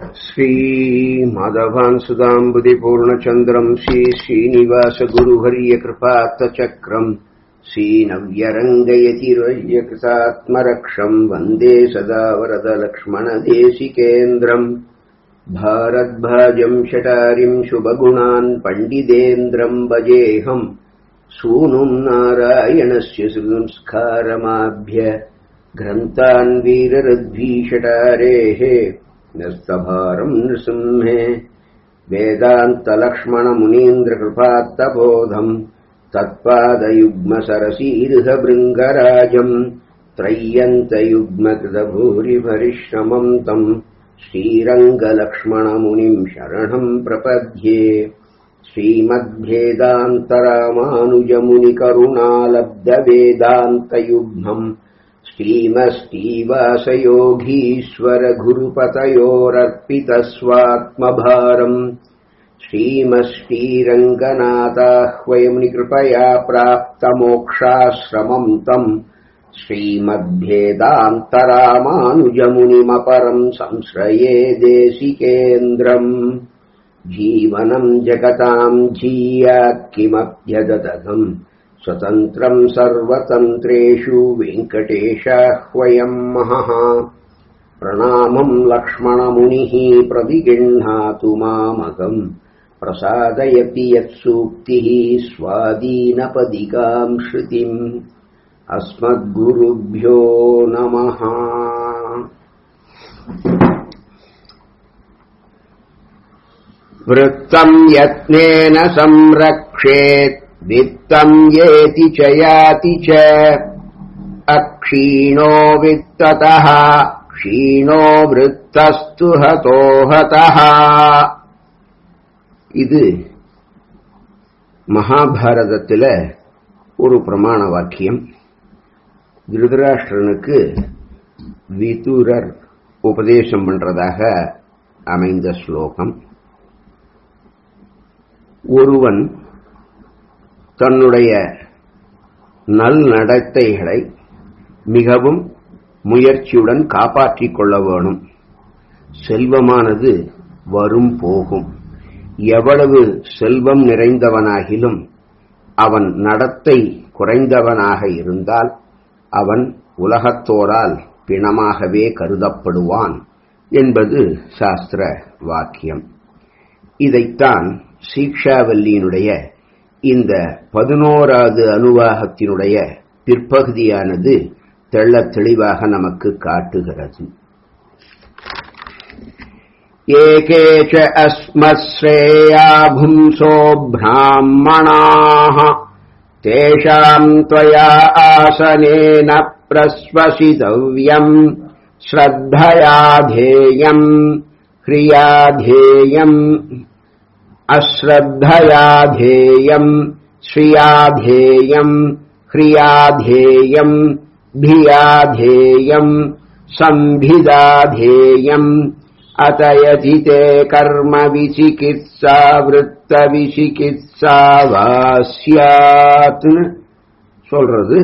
श्रीमाधवान् सुदाम्बुदिपूर्णचन्द्रम् श्रीश्रीनिवासगुरुहर्यकृपात्तचक्रम् श्रीनव्यरङ्गयतिरयकृतात्मरक्षम् वन्दे सदा वरदलक्ष्मणदेशिकेन्द्रम् भारद्भाजम् शटारिम् शुभगुणान् पण्डितेन्द्रम् भजेऽहम् सूनुम् नारायणस्य संस्कारमाभ्य ग्रन्थान् वीररद्भीषटारेः नस्तभारम् नृसिंहे वेदान्तलक्ष्मणमुनीन्द्रकृपात्तबोधम् तत्पादयुग्मसरसीर्हभृङ्गराजम् त्रय्यन्तयुग्मकृतभूरिपरिश्रमम् तम् श्रीरङ्गलक्ष्मणमुनिम् शरणम् प्रपद्ये श्रीमद्भेदान्तरामानुजमुनिकरुणालब्धवेदान्तयुग्मम् श्रीमस्तीवासयोगीश्वरगुरुपतयोरर्पितस्वात्मभारम् श्रीमश्रीरङ्गनाथाह्वयमुनिकृपया प्राप्तमोक्षाश्रमम् तम् श्रीमद्भेदान्तरामानुजमुनिमपरम् संश्रये देशिकेन्द्रम् जीवनम् जगताम् जीयात् किमभ्यदतम् स्वतन्त्रम् सर्वतन्त्रेषु वेङ्कटेशाह्वयम् महः प्रणामम् लक्ष्मणमुनिः प्रतिगृह्णातु मामकम् प्रसादयति यत्सूक्तिः स्वादीनपदिकाम् श्रुतिम् अस्मद्गुरुभ्यो नमः वृत्तम् यत्नेन संरक्षेत् वित्तम् येति च याति च अक्षीणो वित्ततः क्षीणो விருத்தஸ்து ஹதோஹதः இது மகாபாரதத்தில் ஒரு பிரமாண வாக்கியம் திருதராஷ்டிரனுக்கு விதுரர் உபதேசம் பண்றதாக அமைந்த ஸ்லோகம் ஒருவன் தன்னுடைய நல் நடத்தைகளை மிகவும் முயற்சியுடன் காப்பாற்றிக் கொள்ள வேணும் செல்வமானது வரும் போகும் எவ்வளவு செல்வம் நிறைந்தவனாகிலும் அவன் நடத்தை குறைந்தவனாக இருந்தால் அவன் உலகத்தோரால் பிணமாகவே கருதப்படுவான் என்பது சாஸ்திர வாக்கியம் இதைத்தான் சீக்ஷாவல்லியினுடைய இந்த பதினோராவது அனுவாகத்தினுடைய பிற்பகுதியானது தெள்ள தெளிவாக நமக்கு காட்டுகிறது ஏகே ச அஸ்மஸ்ரேயா பும்சோ பிராமணாः तेषाम् त्वया आसनेन प्रस्वसितव्यम् श्रद्धया ध्येयम् ह्रिया ध्येयम् अश्रद्धया ध्येयम् श्रिया ध्येयम् ह्रिया ध्येयम् धिया ध्येयम् सम्भिदा ध्येयम् अतयति ते कर्म विचिकित्सा वृत्तविचिकित्सा வா ஸ்யாத்னு சொல்றது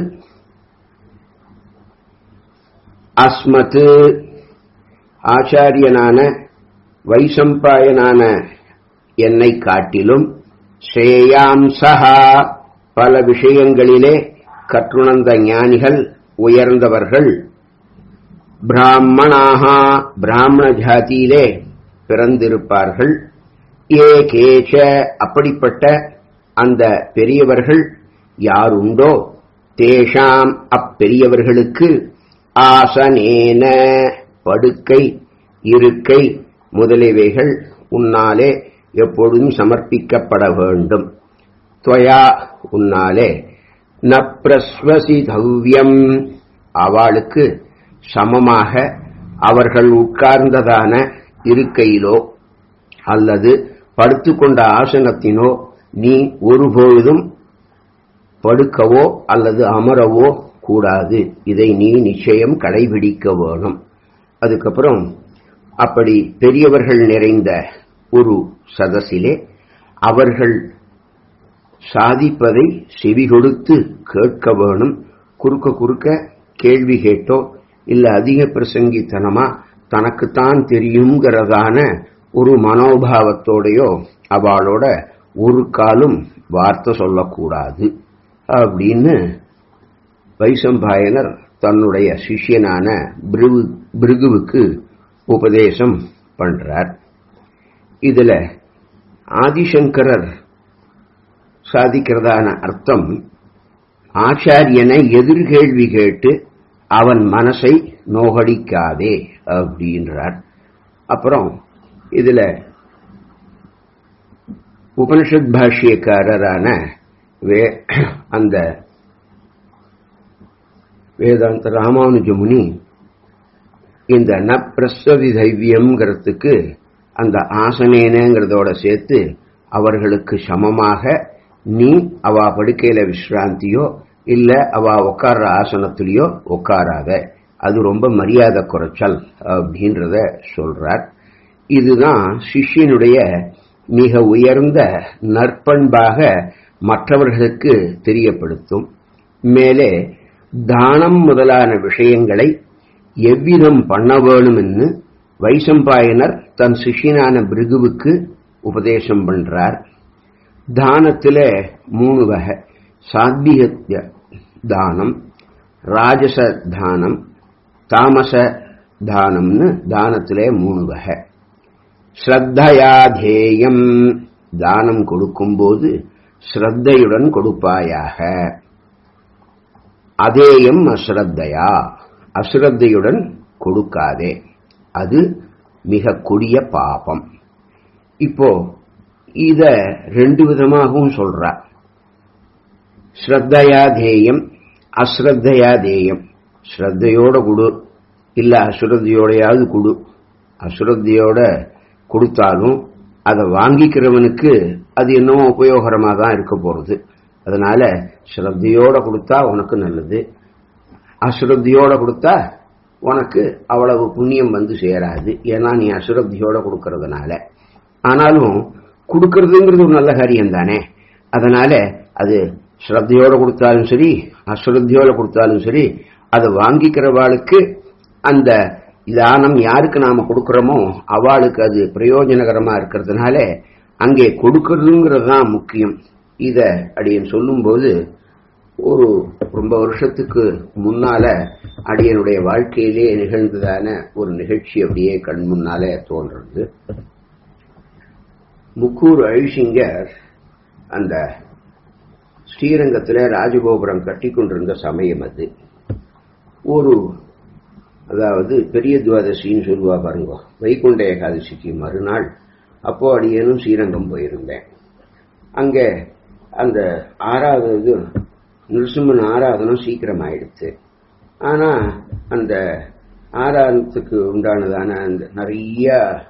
அஸ்மத்து ஆச்சாரியனான வைசம்பாயனான என்னை காட்டிலும் ஸ்ரேயாம்சா பல விஷயங்களிலே கற்றுணர்ந்த ஞானிகள் உயர்ந்தவர்கள் பிராமணாக பிராமண ஜாதியிலே பிறந்திருப்பார்கள் ஏ கேச்ச அப்படிப்பட்ட அந்த பெரியவர்கள் யாருண்டோ தேஷாம் அப்பெரியவர்களுக்கு ஆசனேன படுக்கை இருக்கை முதலியவைகள் உன்னாலே எப்பொழுதும் சமர்ப்பிக்கப்பட வேண்டும் துவயா உன்னாலே ந பிரஸ்வசிதவ்யம் அவளுக்கு சமமாக அவர்கள் உட்கார்ந்ததான இருக்கையிலோ அல்லது படுத்துக்கொண்ட ஆசனத்தினோ நீ ஒருபொழுதும் படுக்கவோ அல்லது அமரவோ கூடாது இதை நீ நிச்சயம் கடைபிடிக்க வேணும் அதுக்கப்புறம் அப்படி பெரியவர்கள் நிறைந்த ஒரு சதசிலே அவர்கள் சாதிப்பதை செவி கொடுத்து கேட்க வேணும் குறுக்க குறுக்க கேள்வி கேட்டோ இல்ல அதிக பிரசங்கித்தனமா தனக்குத்தான் தெரியுங்கிறதான ஒரு மனோபாவத்தோடையோ அவளோட ஒரு காலும் வார்த்தை சொல்லக்கூடாது அப்படின்னு வைசம்பாயனர் தன்னுடைய சிஷ்யனான பிருகுவுக்கு உபதேசம் பண்றார் இதுல ஆதிசங்கரர் சாதிக்கிறதான அர்த்தம் ஆச்சாரியனை எதிர்கேள்வி கேட்டு அவன் மனசை நோகடிக்காதே அப்படின்றார் அப்புறம் இதுல உபனிஷத் பாஷ்யக்காரரான வே அந்த வேதாந்த ராமானுஜ முனி இந்த ந பிரசவி தைவியம்ங்கிறதுக்கு அந்த ஆசனேனங்கிறதோட சேர்த்து அவர்களுக்கு சமமாக நீ அவ படுக்கையில விஸ்ராந்தியோ இல்ல அவ உட்கார்ற ஆசனத்திலேயோ உட்காராத அது ரொம்ப மரியாதை குறைச்சல் அப்படின்றத சொல்றார் இதுதான் சிஷ்யனுடைய மிக உயர்ந்த நற்பண்பாக மற்றவர்களுக்கு தெரியப்படுத்தும் மேலே தானம் முதலான விஷயங்களை எவ்விதம் பண்ண வேணும்னு வைசம்பாயனர் தன் சிஷியனான பிருகுவுக்கு உபதேசம் பண்றார் தானத்தில மூணு வகை சாத்வீக தானம் ராஜச தானம் தாமச தானம்னு தானத்திலே மூணு வகை ஸ்ரத்தையாதேயம் தானம் கொடுக்கும்போது ஸ்ரத்தையுடன் கொடுப்பாயாக அதேயம் அஸ்ரத்தையா அஸ்ரத்தையுடன் கொடுக்காதே அது மிக கொடிய பாபம் இப்போ இத ரெண்டு விதமாகவும் சொல்றா ஸ்ரத்தையா தேயம் அஸ்ரத்தையா தேயம் ஸ்ரத்தையோட கொடு இல்ல அசுரத்தையோடையாவது கொடு அசுரத்தையோட கொடுத்தாலும் அதை வாங்கிக்கிறவனுக்கு அது என்னமோ உபயோகரமாக தான் இருக்க போறது அதனால ஸ்ரத்தையோட கொடுத்தா உனக்கு நல்லது அசுரத்தியோட கொடுத்தா உனக்கு அவ்வளவு புண்ணியம் வந்து சேராது ஏன்னா நீ அசுரத்தியோட கொடுக்கறதுனால ஆனாலும் கொடுக்கறதுங்கிறது ஒரு நல்ல காரியம் தானே அதனால அது ஸ்ரத்தையோட கொடுத்தாலும் சரி அசுரத்தியோட கொடுத்தாலும் சரி அதை வாங்கிக்கிறவாளுக்கு அந்த தானம் யாருக்கு நாம கொடுக்கறோமோ அவளுக்கு அது பிரயோஜனகரமா இருக்கிறதுனால அங்கே கொடுக்கறதுங்கிறது தான் முக்கியம் இத அடியன் சொல்லும்போது ஒரு ரொம்ப வருஷத்துக்கு முன்னால அடியனுடைய வாழ்க்கையிலே நிகழ்ந்ததான ஒரு நிகழ்ச்சி அப்படியே கண் முன்னாலே தோன்றது முக்கூர் அழிசிங்கர் அந்த ஸ்ரீரங்கத்துல ராஜகோபுரம் கட்டி கொண்டிருந்த சமயம் அது ஒரு அதாவது பெரிய துவாதசின்னு சொல்லுவா பாருங்க வைகுண்ட ஏகாதசிக்கு மறுநாள் அப்போ அடியேனும் ஸ்ரீரங்கம் போயிருந்தேன் அங்க அந்த ஆறாவது இது நிருசிம்மன் ஆராதனம் சீக்கிரம் ஆயிடுச்சு ஆனா அந்த ஆராதனத்துக்கு உண்டானதான அந்த நிறைய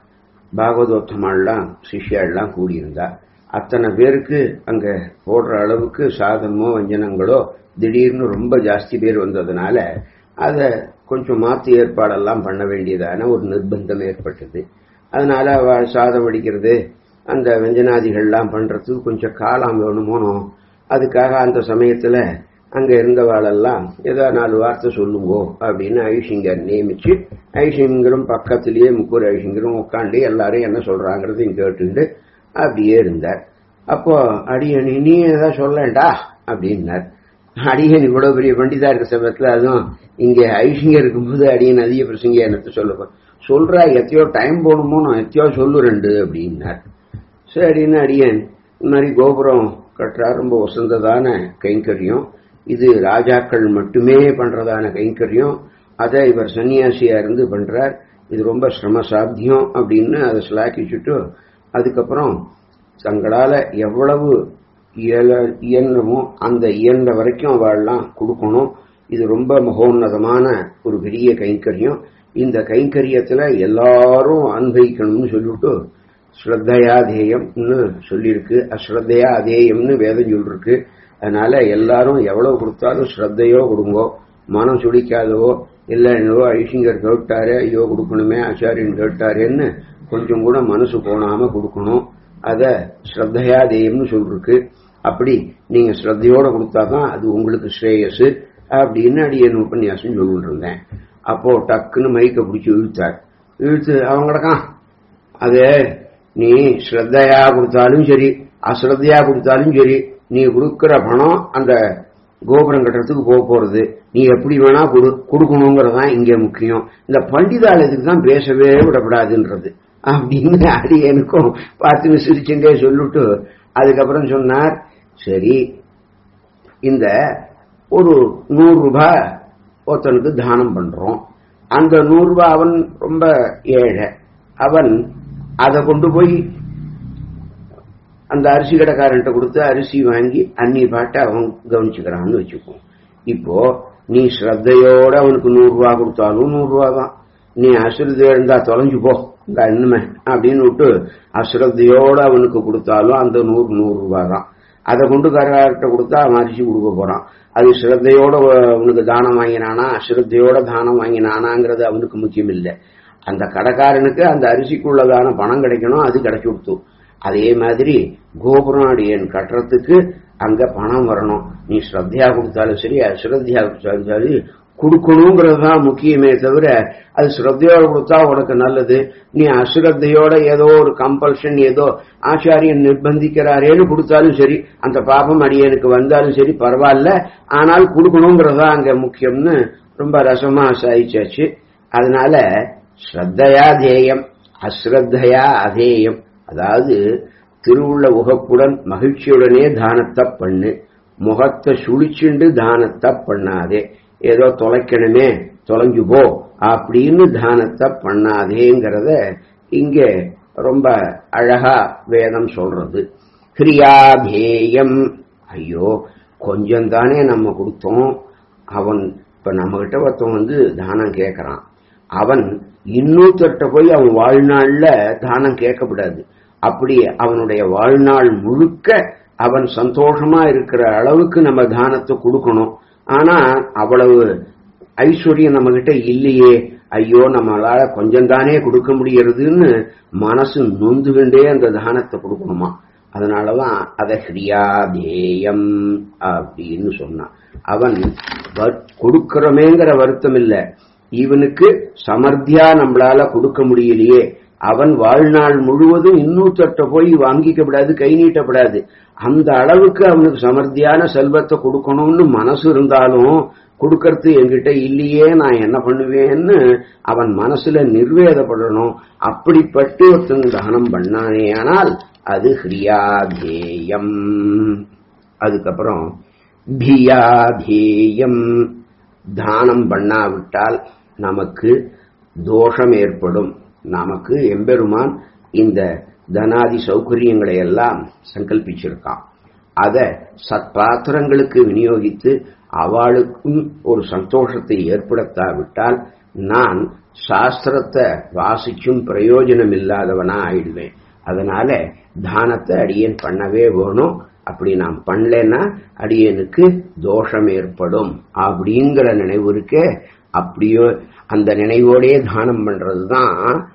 பாகவதோத்தமாலாம் சிஷ்யாள்லாம் கூடியிருந்தா அத்தனை பேருக்கு அங்க போடுற அளவுக்கு சாதனமோ வஞ்சனங்களோ திடீர்னு ரொம்ப ஜாஸ்தி பேர் வந்ததுனால அதை கொஞ்சம் மாற்று ஏற்பாடெல்லாம் பண்ண வேண்டியதான ஒரு நிர்பந்தம் ஏற்பட்டது அதனால அவ சாதம் அடிக்கிறது அந்த வெஞ்சனாதிகள்லாம் பண்றதுக்கு கொஞ்சம் காலம் வேணுமோனோ அதுக்காக அந்த சமயத்துல அங்க இருந்தவாளெல்லாம் ஏதோ நாலு வார்த்தை சொல்லுங்கோ அப்படின்னு ஐஷிங்கர் நியமிச்சு ஐஷிங்கரும் பக்கத்திலேயே முக்கூர் ஐஷிங்கரும் உட்காந்து எல்லாரும் என்ன சொல்றாங்கிறதையும் கேட்டுண்டு அப்படியே இருந்தார் அப்போ அடியன் நீ ஏதாவது சொல்லண்டா அப்படின்னார் அடியன் இவ்வளவு பெரிய பண்டிதா இருக்க சமயத்துல அதுவும் இங்க ஐஷிங்கர் இருக்கும்போது அடியன் அதிக பிரசங்க என்னத்த சொல்ல சொல்றா எத்தையோ டைம் போகணுமோ நான் எத்தையோ சொல்லு ரெண்டு அப்படின்னார் சரின்னு அடியன் இந்த மாதிரி கோபுரம் கட்டுறா ரொம்ப வசந்ததான கைங்கரியம் இது ராஜாக்கள் மட்டுமே பண்றதான கைங்கரியம் அதை இவர் சன்னியாசியா இருந்து பண்றார் இது ரொம்ப சிரம சாத்தியம் அப்படின்னு அதை சிலாக்கிச்சுட்டு அதுக்கப்புறம் தங்களால எவ்வளவு இயல இயன்றமோ அந்த இயன்ற வரைக்கும் அவள்லாம் கொடுக்கணும் இது ரொம்ப மகோன்னதமான ஒரு பெரிய கைங்கரியம் இந்த கைங்கரியத்துல எல்லாரும் அனுபவிக்கணும்னு சொல்லிவிட்டு ஸ்ரத்தையா தேயம்னு சொல்லியிருக்கு அஸ்ரத்தையா அதேயம்னு வேதம் சொல்லிருக்கு அதனால எல்லாரும் எவ்வளவு கொடுத்தாலும் ஸ்ரத்தையோ கொடுங்கோ மனம் சுடிக்காதவோ இல்ல என்னவோ ஐசிங்கர் கேட்டாரு ஐயோ கொடுக்கணுமே ஆச்சாரியன் கேட்டாருன்னு கொஞ்சம் கூட மனசு போனாம கொடுக்கணும் அத ஸ்ரத்தையா தேயம்னு சொல்லிருக்கு அப்படி நீங்க ஸ்ரத்தையோட கொடுத்தாதான் அது உங்களுக்கு ஸ்ரேயஸ் அப்படின்னு அடி என் உபன்யாசம் சொல்லிட்டு இருந்தேன் அப்போ டக்குன்னு மைக்க பிடிச்சி இழுத்தார் இழுத்து அவன் கிடக்கான் அது நீ ஸ்ரத்தையா கொடுத்தாலும் சரி அஸ்ரத்தையா கொடுத்தாலும் சரி நீ கொடுக்கிற பணம் அந்த கோபுரம் கட்டுறதுக்கு போக போறது நீ எப்படி வேணா கொடு கொடுக்கணுங்கிறதான் இங்க முக்கியம் இந்த பண்டிதாலயத்துக்கு தான் பேசவே விடப்படாதுன்றது அப்படின்னு அடியனுக்கும் பார்த்து சிரிச்சுட்டே சொல்லிட்டு அதுக்கப்புறம் சொன்னார் சரி இந்த ஒரு நூறு ரூபாய் ஒருத்தனுக்கு தானம் பண்றோம் அந்த நூறு ரூபாய் அவன் ரொம்ப ஏழை அவன் அதை கொண்டு போய் அந்த அரிசி கடைக்காரன்ட்ட கொடுத்து அரிசி வாங்கி அன்னி பாட்டை அவன் கவனிச்சுக்கிறான்னு வச்சுக்குவோம் இப்போ நீ ஸ்ரத்தையோட அவனுக்கு நூறு ரூபா கொடுத்தாலும் நூறு ரூபா தான் நீ அசுரதையா இருந்தா தொலைஞ்சு போ இந்த இன்னுமே அப்படின்னு விட்டு அசுரத்தையோட அவனுக்கு கொடுத்தாலும் அந்த நூறு நூறு ரூபா தான் அதை கொண்டு கரகார்ட்ட கொடுத்தா அவன் அரிசி கொடுக்க போறான் அது ஸ்ரத்தையோட அவனுக்கு தானம் வாங்கினானா அஸ்ரத்தையோட தானம் வாங்கினானாங்கிறது அவனுக்கு முக்கியம் இல்லை அந்த கடைக்காரனுக்கு அந்த அரிசிக்குள்ளதான பணம் கிடைக்கணும் அது கிடைச்சு கொடுத்து அதே மாதிரி கோபுரம் அடியன் கட்டுறதுக்கு அங்க பணம் வரணும் நீ ஸ்ரத்தையா கொடுத்தாலும் சரி அஸ்ரத்தையா கொடுத்தாலும் சரி கொடுக்கணுங்கிறது தான் முக்கியமே தவிர அது ஸ்ரத்தையோட கொடுத்தா உனக்கு நல்லது நீ அஸ்ரத்தையோட ஏதோ ஒரு கம்பல்ஷன் ஏதோ ஆச்சாரியன் நிர்பந்திக்கிறாரேன்னு கொடுத்தாலும் சரி அந்த பாபம் அடியனுக்கு வந்தாலும் சரி பரவாயில்ல ஆனால் கொடுக்கணுங்கிறதா அங்க முக்கியம்னு ரொம்ப ரசமா சாதிச்சாச்சு அதனால ஸ்ரத்தையா தேயம் அஸ்ரத்தையா அதேயம் அதாவது திருவுள்ள உகப்புடன் மகிழ்ச்சியுடனே தானத்தை பண்ணு முகத்தை சுழிச்சுண்டு தானத்தை பண்ணாதே ஏதோ தொலைக்கணுமே தொலைஞ்சு போ அப்படின்னு தானத்தை பண்ணாதேங்கிறத இங்க ரொம்ப அழகா வேதம் சொல்றது கிரியாதேயம் ஐயோ கொஞ்சம் தானே நம்ம கொடுத்தோம் அவன் இப்ப நம்ம கிட்ட ஒருத்தன் வந்து தானம் கேட்கறான் அவன் இன்னொருத்தட்ட போய் அவன் வாழ்நாள்ல தானம் கேட்கக்கூடாது அப்படி அவனுடைய வாழ்நாள் முழுக்க அவன் சந்தோஷமா இருக்கிற அளவுக்கு நம்ம தானத்தை கொடுக்கணும் ஆனா அவ்வளவு ஐஸ்வர்யம் நம்ம கிட்ட இல்லையே ஐயோ நம்மளால கொஞ்சம் தானே கொடுக்க முடியறதுன்னு மனசு நொந்துகின்றே அந்த தானத்தை கொடுக்கணுமா அதனாலதான் அத ஹிரியாதேயம் அப்படின்னு சொன்னான் அவன் கொடுக்கிறோமேங்கிற வருத்தம் இல்ல இவனுக்கு சமர்த்தியா நம்மளால கொடுக்க முடியலையே அவன் வாழ்நாள் முழுவதும் இன்னூத்தட்ட போய் வாங்கிக்கப்படாது கை நீட்டப்படாது அந்த அளவுக்கு அவனுக்கு சமர்த்தியான செல்வத்தை கொடுக்கணும்னு மனசு இருந்தாலும் கொடுக்கறது என்கிட்ட இல்லையே நான் என்ன பண்ணுவேன்னு அவன் மனசுல நிர்வேதப்படணும் அப்படிப்பட்டு ஒருத்தன் தானம் பண்ணானே ஆனால் அது ஹிரியாதேயம் அதுக்கப்புறம் பியாதேயம் தானம் பண்ணாவிட்டால் நமக்கு தோஷம் ஏற்படும் நமக்கு எம்பெருமான் இந்த தனாதி சௌகரியங்களை எல்லாம் சங்கல்பிச்சிருக்கான் அத சத்பாத்திரங்களுக்கு விநியோகித்து அவளுக்கும் ஒரு சந்தோஷத்தை ஏற்படுத்தாவிட்டால் நான் சாஸ்திரத்தை வாசிச்சும் பிரயோஜனம் இல்லாதவனா ஆயிடுவேன் அதனால தானத்தை அடியேன் பண்ணவே வேணும் அப்படி நான் பண்ணலன்னா அடியனுக்கு தோஷம் ஏற்படும் அப்படிங்கிற நினைவு இருக்கே அப்படியோ அந்த நினைவோடே தானம் பண்றதுதான்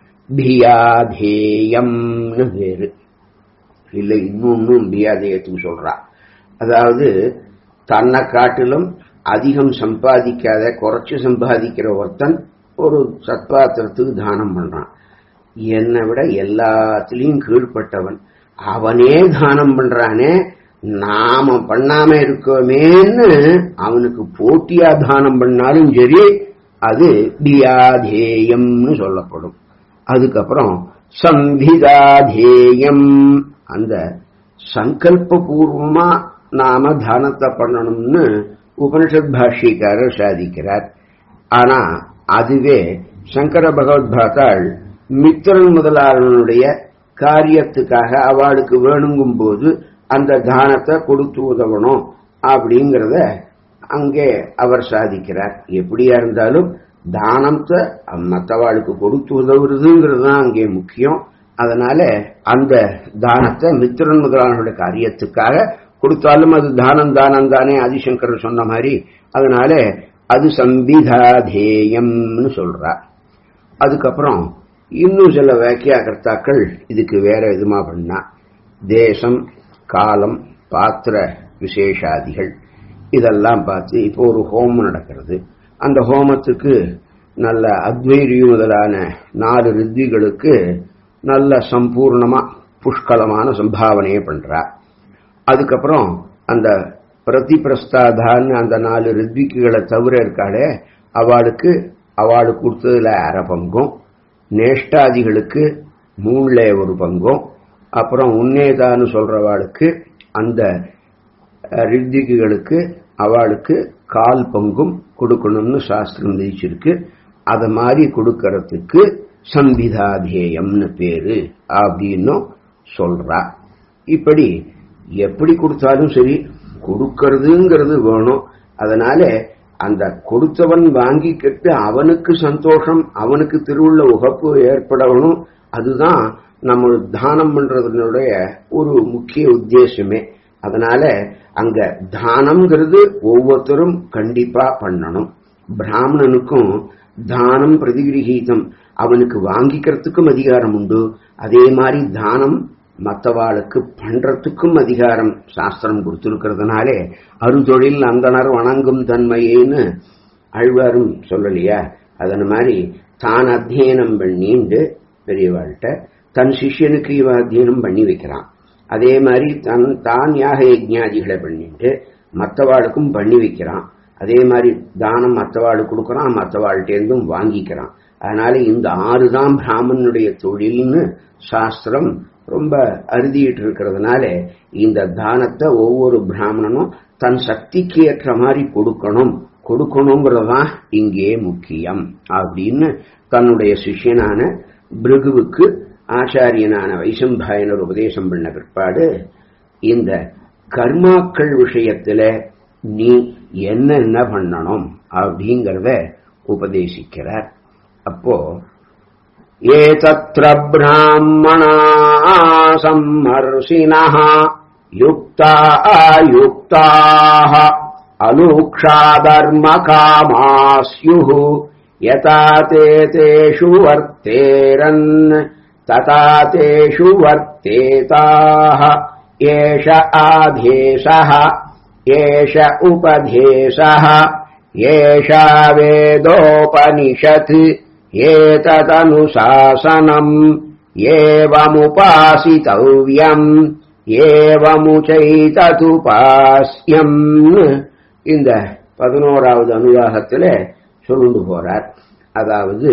பியாதேயம்னு பேரு இல்ல இன்னொன்னும் பியாதேயத்துக்கு சொல்றா அதாவது தன்னை காட்டிலும் அதிகம் சம்பாதிக்காத குறைச்சு சம்பாதிக்கிற ஒருத்தன் ஒரு சத்பாத்திரத்துக்கு தானம் பண்றான் என்னை விட எல்லாத்திலையும் கீழ்பட்டவன் அவனே தானம் பண்றானே நாம பண்ணாம இருக்கோமேன்னு அவனுக்கு போட்டியா தானம் பண்ணாலும் சரி அது தியாதேயம்னு சொல்லப்படும் அதுக்கப்புறம் சம்பிதாதேயம் அந்த சங்கல்ப பூர்வமா நாம தானத்தை பண்ணணும்னு உபனிஷத் பாஷ்யக்காரர் சாதிக்கிறார் ஆனா அதுவே சங்கர பகவத்பாதாள் மித்திரன் முதலாளனுடைய காரியத்துக்காக அவளுக்கு வேணுங்கும் போது அந்த தானத்தை கொடுத்து உதவணும் அப்படிங்கறத அங்கே அவர் சாதிக்கிறார் எப்படியா இருந்தாலும் தானத்தை மற்றவாளுக்கு கொடுத்து உதவுறதுங்கிறது தான் அங்கே முக்கியம் அதனால அந்த தானத்தை மித்திரன் முதலாளனுடைய காரியத்துக்காக கொடுத்தாலும் அது தானம் தானம் தானே ஆதிசங்கர் சொன்ன மாதிரி அதனால அது சம்பிதாதேயம்னு சொல்றார் அதுக்கப்புறம் இன்னும் சில வாக்கியா கர்த்தாக்கள் இதுக்கு வேற விதமா பண்ணா தேசம் காலம் பாத்திர விசேஷாதிகள் இதெல்லாம் பார்த்து இப்போ ஒரு ஹோமம் நடக்கிறது அந்த ஹோமத்துக்கு நல்ல அத்வைரி முதலான நாலு ரித்திகளுக்கு நல்ல சம்பூர்ணமா புஷ்கலமான சம்பாவனையை பண்றா அதுக்கப்புறம் அந்த பிரதிபிரஸ்தாதான்னு அந்த நாலு ரித்விக்குகளை தவிர இருக்காளே அவளுக்கு அவளுக்கு கொடுத்ததுல அரை பங்கும் நேஷ்டாதிகளுக்கு மூணுல ஒரு பங்கும் அப்புறம் உன்னேதான்னு சொல்றவாளுக்கு அந்த ரித்திக்குகளுக்கு அவளுக்கு கால் பங்கும் கொடுக்கணும்னு சாஸ்திரம் விதிச்சிருக்கு அத மாதிரி கொடுக்கறதுக்கு சம்பிதாதேயம்னு பேரு அப்படின்னும் சொல்றா இப்படி எப்படி கொடுத்தாலும் சரி கொடுக்கறதுங்கிறது வேணும் அதனால அந்த கொடுத்தவன் வாங்கிக்கிட்டு அவனுக்கு சந்தோஷம் அவனுக்கு திருவுள்ள உகப்பு ஏற்படணும் அதுதான் நம்ம தானம் பண்றதனுடைய ஒரு முக்கிய உத்தேசமே அதனால அங்க தானம்ங்கிறது ஒவ்வொருத்தரும் கண்டிப்பா பண்ணணும் பிராமணனுக்கும் தானம் பிரதிகிரகீதம் அவனுக்கு வாங்கிக்கிறதுக்கும் அதிகாரம் உண்டு அதே மாதிரி தானம் மற்றவாளுக்கு பண்றதுக்கும் அதிகாரம் சாஸ்திரம் கொடுத்திருக்கிறதுனாலே அருதொழில் அந்தனர் வணங்கும் தன்மையேன்னு அழ்வாரும் சொல்லலையா அதன் மாதிரி தான் அத்தியனம் பண்ணிண்டு பெரியவாள்கிட்ட தன் சிஷ்யனுக்கு இவ அத்தியனம் பண்ணி வைக்கிறான் அதே மாதிரி தன் தான் யாக யஜ்ஞாதிகளை பண்ணிட்டு மற்றவாளுக்கும் பண்ணி வைக்கிறான் அதே மாதிரி தானம் மற்றவாளுக்கு கொடுக்கறான் மற்றவாழ்கிட்டேருந்தும் வாங்கிக்கிறான் அதனால இந்த ஆறு தான் பிராமணனுடைய தொழில்னு சாஸ்திரம் ரொம்ப அறுதிட்டு இருக்கிறதுனால இந்த தானத்தை ஒவ்வொரு பிராமணனும் தன் சக்திக்கு ஏற்ற மாதிரி கொடுக்கணும் கொடுக்கணுங்கிறதுதான் இங்கே முக்கியம் அப்படின்னு தன்னுடைய சிஷ்யனான பிருகுவுக்கு ஆச்சாரியனான வைசம்பாயனர் உபதேசம் பண்ண பிற்பாடு இந்த கர்மாக்கள் விஷயத்துல நீ என்னென்ன பண்ணணும் அப்படிங்கிறத உபதேசிக்கிறார் அப்போ ஏதத்ர பிராமணா சம்மர்ஷிணः யுக்தா அயுக்தாः अलूक्षाधर्मकामास्युः यथा ते तेषु वर्तेरन् तथा तेषु वर्तेताः एष आधेशः एष उपदेशः एषा वेदोपनिषत् एतदनुशासनम् एवमुपासितव्यम् ஏவமுச்சைததுபாஸ்யம் இந்த பதினோராவது அனுராகத்துல சொல்லுண்டு போறார் அதாவது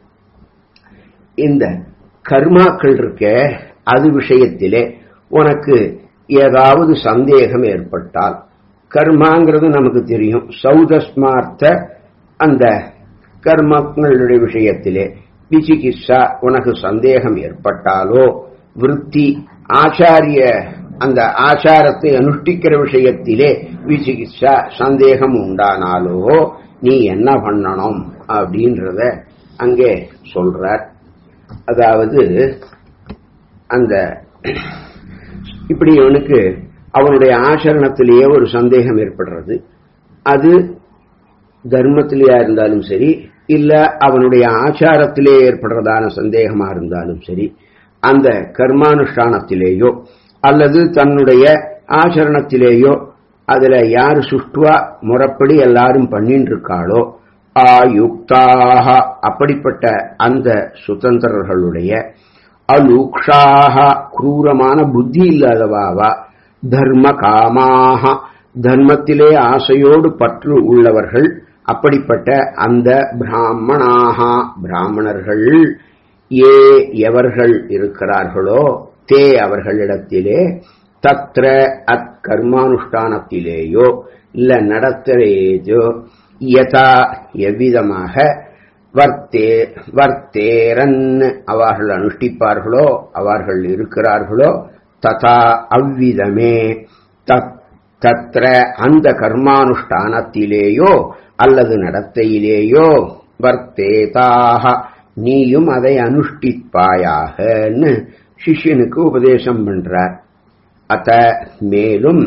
இந்த கர்மாக்கள் இருக்க அது விஷயத்திலே உனக்கு ஏதாவது சந்தேகம் ஏற்பட்டால் கர்மாங்கிறது நமக்கு தெரியும் சௌதஸ்மார்த்த அந்த கர்மங்களுடைய விஷயத்திலே விசிகிச்சா உனக்கு சந்தேகம் ஏற்பட்டாலோ விருத்தி ஆச்சாரிய அந்த ஆச்சாரத்தை அனுஷ்டிக்கிற விஷயத்திலே விசிகிச்சா சந்தேகம் உண்டானாலோ நீ என்ன பண்ணணும் அப்படின்றத அங்கே சொல்றார் அதாவது அந்த இப்படி அவனுக்கு அவனுடைய ஆச்சரணத்திலேயே ஒரு சந்தேகம் ஏற்படுறது அது தர்மத்திலேயா இருந்தாலும் சரி இல்ல அவனுடைய ஆச்சாரத்திலே ஏற்படுறதான சந்தேகமா இருந்தாலும் சரி அந்த கர்மானுஷ்டானத்திலேயோ அல்லது தன்னுடைய ஆச்சரணத்திலேயோ அதுல யாரு சுஷ்டுவா முறப்படி எல்லாரும் பண்ணிட்டு இருக்காளோ ஆயுக்தாக அப்படிப்பட்ட அந்த சுதந்திரர்களுடைய அலூக்ஷாக கிரூரமான புத்தி இல்லாதவாவா தர்ம காமாக தர்மத்திலே ஆசையோடு பற்று உள்ளவர்கள் அப்படிப்பட்ட அந்த பிராமணாக பிராமணர்கள் ஏ எவர்கள் இருக்கிறார்களோ தே அவர்களிடத்திலே தத்ர அக்கர்மானுஷ்டானத்திலேயோ இல்ல நடத்திலேயோ யதா எவ்விதமாக வர்த்தே வர்த்தேரன் அவர்கள் அனுஷ்டிப்பார்களோ அவர்கள் இருக்கிறார்களோ ததா அவ்விதமே தத்ர அந்த கர்மானுஷ்டானத்திலேயோ அல்லது நடத்தையிலேயோ வர்த்தேதாக நீயும் அதை அனுஷ்டிப்பாயாகன்னு சிஷ்யனுக்கு உபதேசம் பண்றார் அத்த மேலும்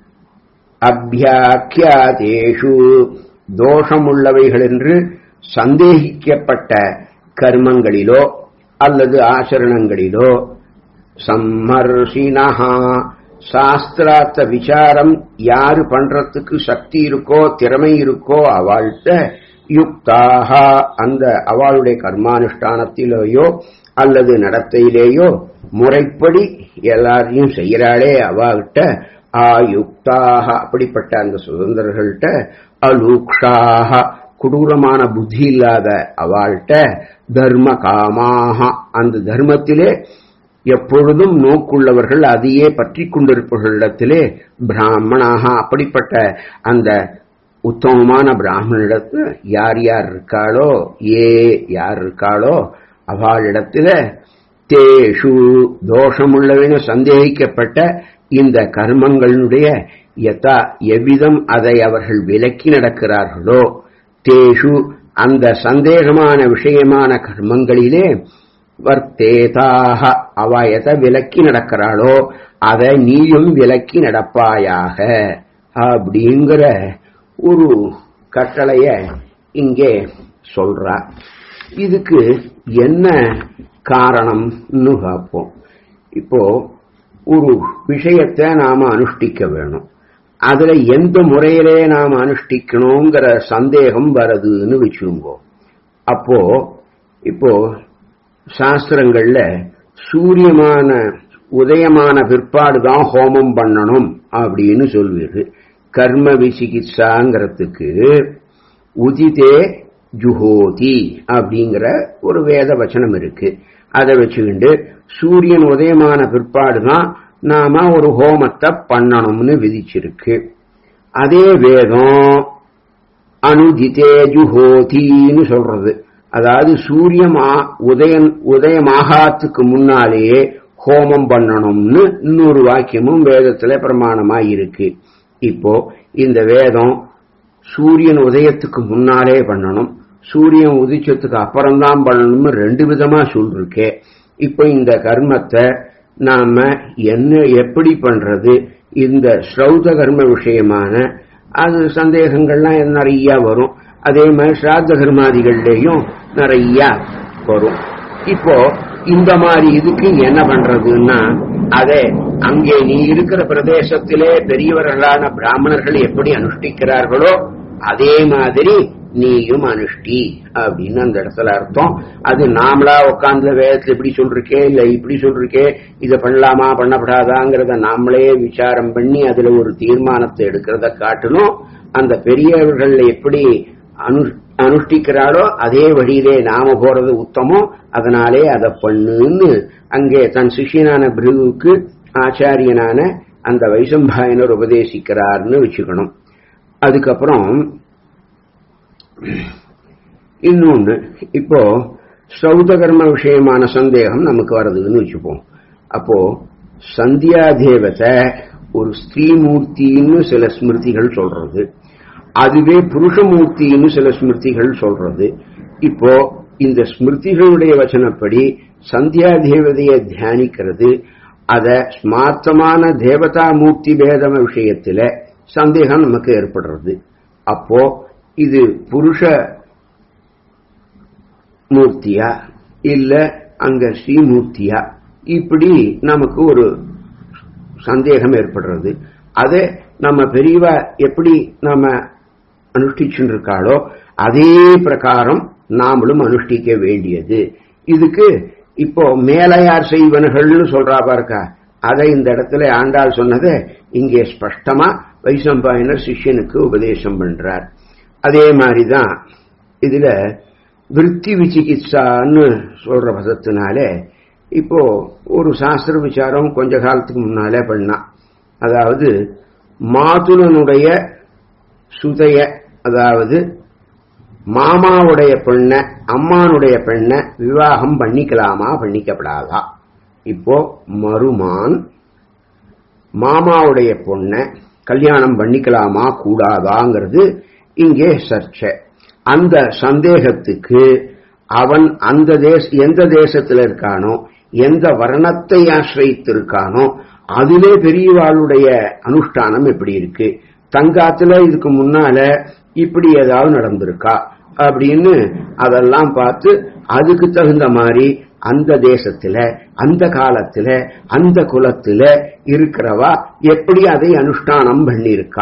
அபியாக்கியாதேஷு தோஷமுள்ளவைகள் என்று சந்தேகிக்கப்பட்ட கர்மங்களிலோ அல்லது ஆச்சரணங்களிலோ சம்மர்ஷினஹா சாஸ்திரார்த்த விசாரம் யாரு பண்றதுக்கு சக்தி இருக்கோ திறமை இருக்கோ அவள்கிட்ட யுக்தாக அந்த அவளுடைய கர்மானுஷ்டானத்திலேயோ அல்லது நடத்தையிலேயோ முறைப்படி எல்லாரையும் செய்யறாளே அவாகிட்ட ஆயுக்தாக அப்படிப்பட்ட அந்த சுதந்திரர்கள்ட்ட அலூக்ஷாக கொடூரமான புத்தி இல்லாத அவள்கிட்ட தர்ம காமாக அந்த தர்மத்திலே எப்பொழுதும் நோக்குள்ளவர்கள் அதையே பற்றி கொண்டிருப்பவர்களிடத்திலே பிராமணாக அப்படிப்பட்ட அந்த உத்தமமான பிராமணனிடத்துல யார் யார் இருக்காளோ ஏ யார் இருக்காளோ அவளிடத்துல தேஷு தோஷமுள்ளவென சந்தேகிக்கப்பட்ட இந்த கர்மங்களுடைய யதா எவ்விதம் அதை அவர்கள் விலக்கி நடக்கிறார்களோ தேஷு அந்த சந்தேகமான விஷயமான கர்மங்களிலே வர்த்தேதாக அவ எதை விலக்கி நடக்கிறாளோ அதை நீயும் விலக்கி நடப்பாயாக அப்படிங்கிற ஒரு கட்டளைய இங்கே சொல்றா இதுக்கு என்ன காரணம்னு பார்ப்போம் இப்போ ஒரு விஷயத்தை நாம அனுஷ்டிக்க வேணும் அதுல எந்த முறையிலே நாம் அனுஷ்டிக்கணுங்கிற சந்தேகம் வருதுன்னு வச்சுருங்கோ அப்போ இப்போ சாஸ்திரங்கள்ல சூரியமான உதயமான பிற்பாடு தான் ஹோமம் பண்ணணும் அப்படின்னு சொல்வீர்கள் கர்ம விசிகிச்சாங்கிறதுக்கு உதிதே ஜுஹோதி அப்படிங்கிற ஒரு வேத வச்சனம் இருக்கு அதை வச்சுக்கிண்டு சூரியன் உதயமான பிற்பாடு தான் நாம ஒரு ஹோமத்தை பண்ணணும்னு விதிச்சிருக்கு அதே வேதம் அனுதிதே ஜுஹோதின்னு சொல்றது அதாவது சூரியமா உதயம் உதயமாகாத்துக்கு முன்னாலேயே ஹோமம் பண்ணணும்னு இன்னொரு வாக்கியமும் வேதத்துல பிரமாணமா இருக்கு இப்போ இந்த வேதம் சூரியன் உதயத்துக்கு முன்னாலே பண்ணணும் சூரியன் உதிச்சதுக்கு அப்புறம்தான் பண்ணணும்னு ரெண்டு விதமா சொல்லிருக்கே இப்போ இந்த கர்மத்தை நாம என்ன எப்படி பண்றது இந்த ஸ்ரௌத கர்ம விஷயமான அது சந்தேகங்கள்லாம் நிறைய வரும் அதே மாதிரி ஸ்ராத்த கர்மாதிகள்லேயும் நிறைய வரும் இப்போ இந்த மாதிரி இதுக்கு என்ன பண்றதுன்னா அதே அங்கே நீ இருக்கிற பிரதேசத்திலே பெரியவர்களான பிராமணர்கள் எப்படி அனுஷ்டிக்கிறார்களோ அதே மாதிரி நீயும் அனுஷ்டி அப்படின்னு அந்த இடத்துல அர்த்தம் அது நாமளா உட்கார்ந்து வேதத்துல இப்படி சொல்றக்கே இல்ல இப்படி சொல்றக்கே இதை பண்ணலாமா பண்ணப்படாதாங்கிறத நாமளே விசாரம் பண்ணி அதுல ஒரு தீர்மானத்தை எடுக்கிறத காட்டணும் அந்த பெரியவர்கள் எப்படி அனு அனுஷ்டிக்கிறாளோ அதே வழியிலே நாம போறது உத்தமம் அதனாலே அதை பண்ணுன்னு அங்கே தன் சிஷியனான பிருகுவுக்கு ஆச்சாரியனான அந்த வைசம்பாயனர் உபதேசிக்கிறார்னு வச்சுக்கணும் அதுக்கப்புறம் இன்னொன்னு இப்போ சௌத கர்ம விஷயமான சந்தேகம் நமக்கு வருதுன்னு வச்சுப்போம் அப்போ சந்தியா தேவத்தை ஒரு ஸ்ரீமூர்த்தின்னு சில ஸ்மிருதிகள் சொல்றது அதுவே புருஷமூர்த்தின்னு சில ஸ்மிருதிகள் சொல்றது இப்போ இந்த ஸ்மிருதிகளுடைய வச்சனப்படி சந்தியா தேவதையை தியானிக்கிறது அத ஸ்மார்த்தமான தேவதா மூர்த்தி பேதம விஷயத்துல சந்தேகம் நமக்கு ஏற்படுறது அப்போ இது புருஷ மூர்த்தியா இல்ல அங்க ஸ்ரீமூர்த்தியா இப்படி நமக்கு ஒரு சந்தேகம் ஏற்படுறது அதை நம்ம பெரியவா எப்படி நாம அனுஷ்டிச்சுட்டு இருக்காளோ அதே பிரகாரம் நாமளும் அனுஷ்டிக்க வேண்டியது இதுக்கு இப்போ மேலையார் செய்வனர்கள்னு சொல்றா பாருக்கா அதை இந்த இடத்துல ஆண்டாள் சொன்னதை இங்கே ஸ்பஷ்டமா வைசம்பாயனர் சிஷ்யனுக்கு உபதேசம் பண்றார் அதே மாதிரிதான் இதுல விற்பி விசிகிச்சான்னு சொல்ற பதத்தினால இப்போ ஒரு சாஸ்திர விசாரம் கொஞ்ச காலத்துக்கு முன்னாலே பண்ணா அதாவது மாதுலனுடைய சுதைய அதாவது மாமாவுடைய பெண்ண அம்மானுடைய பெண்ண விவாகம் பண்ணிக்கலாமா பண்ணிக்கப்படாதா இப்போ மருமான் மாமாவுடைய பொண்ண கல்யாணம் பண்ணிக்கலாமா கூடாதாங்கிறது இங்கே சர்ச்சை அந்த சந்தேகத்துக்கு அவன் அந்த தேச எந்த தேசத்துல இருக்கானோ எந்த வர்ணத்தை ஆசிரித்திருக்கானோ அதிலே பெரியவாளுடைய அனுஷ்டானம் எப்படி இருக்கு தங்காத்துல இதுக்கு முன்னால இப்படி ஏதாவது நடந்திருக்கா அப்படின்னு அதெல்லாம் பார்த்து அதுக்கு தகுந்த மாதிரி அந்த தேசத்துல அந்த காலத்துல அந்த குலத்துல இருக்கிறவா எப்படி அதை அனுஷ்டானம் பண்ணிருக்கா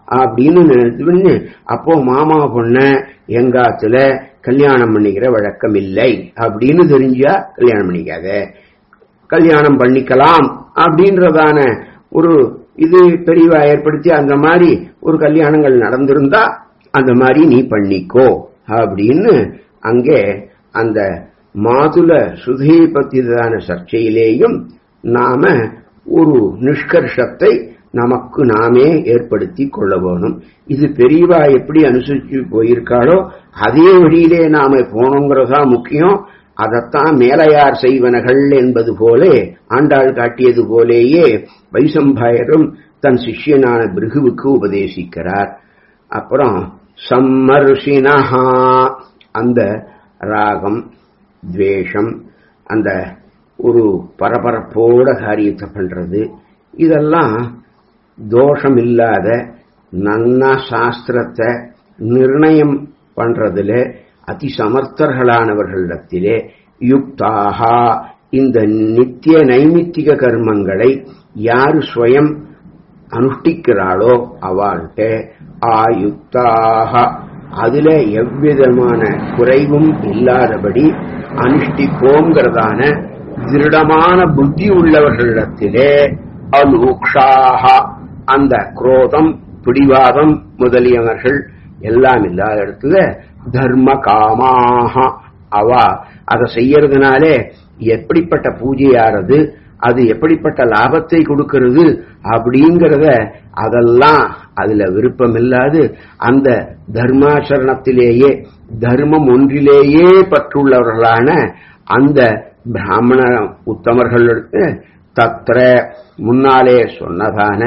அப்படின்னு நினைச்சு அப்போ மாமா பொண்ண எங்காத்துல கல்யாணம் பண்ணிக்கிற வழக்கம் இல்லை அப்படின்னு தெரிஞ்சா கல்யாணம் பண்ணிக்காத கல்யாணம் பண்ணிக்கலாம் அப்படின்றதான ஒரு இது பெரியவா ஏற்படுத்தி அந்த மாதிரி ஒரு கல்யாணங்கள் நடந்திருந்தா அந்த மாதிரி நீ பண்ணிக்கோ அப்படின்னு அங்கே அந்த மாதுல சுதையை பற்றியதான சர்ச்சையிலேயும் நாம ஒரு நிஷ்கர்ஷத்தை நமக்கு நாமே ஏற்படுத்தி கொள்ள வேணும் இது பெரியவா எப்படி அனுசரிச்சு போயிருக்காளோ அதே வழியிலே நாம போனோங்கிறதா முக்கியம் அதைத்தான் மேலையார் செய்வனகள் என்பது போலே ஆண்டாள் காட்டியது போலேயே வைசம்பாயரும் தன் சிஷ்யனான பிருகுவுக்கு உபதேசிக்கிறார் அப்புறம் சம்மர்ஷினஹா அந்த ராகம் துவேஷம் அந்த ஒரு பரபரப்போட காரியத்தை பண்றது இதெல்லாம் தோஷம் இல்லாத நன்னா சாஸ்திரத்தை நிர்ணயம் பண்றதுல அதி சமர்த்தர்களானவர்களிடத்திலே யுக்தாகா இந்த நித்திய நைமித்திக கர்மங்களை யாரு ஸ்வயம் அனுஷ்டிக்கிறாளோ அவள்கிட்ட ஆயுக்தாக அதுல எவ்விதமான குறைவும் இல்லாதபடி அனுஷ்டிப்போங்கிறதான திருடமான புத்தி உள்ளவர்களிடத்திலே அலூக்ஷாக அந்த குரோதம் பிடிவாதம் முதலியவர்கள் எல்லாம் இல்லாத இடத்துல தர்ம காமாக அவ அதை செய்யறதுனாலே எப்படிப்பட்ட பூஜையாறது அது எப்படிப்பட்ட லாபத்தை கொடுக்கிறது அப்படிங்கறத அதெல்லாம் அதுல விருப்பம் இல்லாது அந்த தர்மாச்சரணத்திலேயே தர்மம் ஒன்றிலேயே பற்றுள்ளவர்களான அந்த பிராமண உத்தமர்களுக்கு தத்திர முன்னாலே சொன்னதான